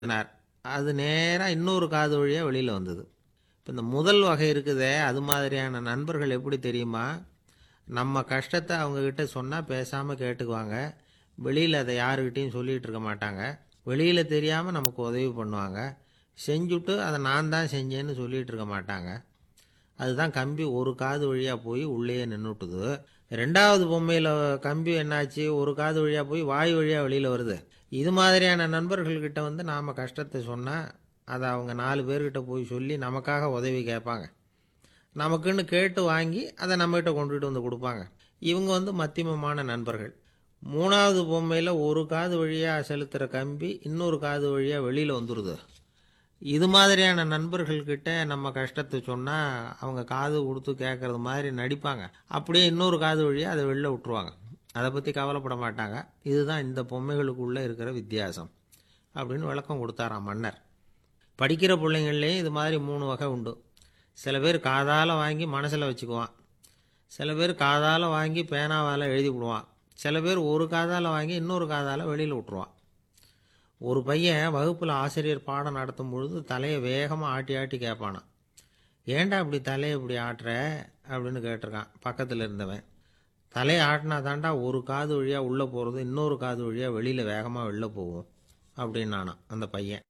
சொன்னார் அது நேராக இன்னொரு காது வழியாக வெளியில் வந்தது இப்போ இந்த முதல் வகை இருக்குதே அது மாதிரியான நண்பர்கள் எப்படி தெரியுமா நம்ம கஷ்டத்தை அவங்கக்கிட்ட சொன்னால் பேசாமல் கேட்டுக்குவாங்க வெளியில் அதை யாருக்கிட்டையும் சொல்லிகிட்டு இருக்க மாட்டாங்க வெளியில் தெரியாமல் நமக்கு உதவி பண்ணுவாங்க செஞ்சுட்டு அதை நான் தான் செஞ்சேன்னு சொல்லிகிட்டு இருக்க மாட்டாங்க அதுதான் கம்பி ஒரு காது வழியாக போய் உள்ளேயே நின்றுட்டுது ரெண்டாவது பொம்மையில் கம்பி என்னாச்சு ஒரு காது வழியாக போய் வாய் வழியாக வெளியில் வருது இது மாதிரியான நண்பர்கள்கிட்ட வந்து நாம் கஷ்டத்தை சொன்னால் அதை அவங்க நாலு பேர்கிட்ட போய் சொல்லி நமக்காக உதவி கேட்பாங்க நமக்குன்னு கேட்டு வாங்கி அதை நம்மகிட்ட கொண்டுகிட்டு வந்து கொடுப்பாங்க இவங்க வந்து மத்தியமமான நண்பர்கள் மூணாவது பொம்மையில் ஒரு காது வழியாக செலுத்துகிற கம்பி இன்னொரு காது வழியாக வெளியில் வந்துடுது இது மாதிரியான நண்பர்கள்கிட்ட நம்ம கஷ்டத்தை சொன்னால் அவங்க காது கொடுத்து கேட்குறது மாதிரி நடிப்பாங்க அப்படியே இன்னொரு காது வழியாக அதை வெளில விட்டுருவாங்க அதை பற்றி கவலைப்பட மாட்டாங்க இதுதான் இந்த பொம்மைகளுக்குள்ளே இருக்கிற வித்தியாசம் அப்படின்னு விளக்கம் கொடுத்தாராம் மன்னர் படிக்கிற பிள்ளைங்கள்லேயும் இது மாதிரி மூணு வகை உண்டு சில பேர் காதால் வாங்கி மனசில் வச்சுக்குவான் சில பேர் காதால் வாங்கி பேனாவால் எழுதி விடுவான் சில பேர் ஒரு காதால் வாங்கி இன்னொரு காதால் வெளியில் விட்டுருவான் ஒரு பையன் வகுப்பில் ஆசிரியர் பாடம் நடத்தும் பொழுது தலையை வேகமாக ஆட்டி ஆட்டி கேட்பானான் ஏன்டா இப்படி தலையை இப்படி ஆட்டுற அப்படின்னு கேட்டிருக்கான் பக்கத்தில் இருந்தவன் தலையை ஆட்டினா தாண்டா ஒரு காது வழியாக உள்ளே போகிறது இன்னொரு காது வழியாக வெளியில் வேகமாக வெளில போகும் அப்படின்னானான் அந்த பையன்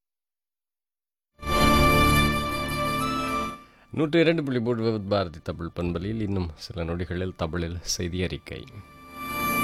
நூற்றி இரண்டு புள்ளி மூன்று விபத் பாரதி தமிழ் பண்பலில் இன்னும் சில நொடிகளில் தமிழில் செய்தி அறிக்கை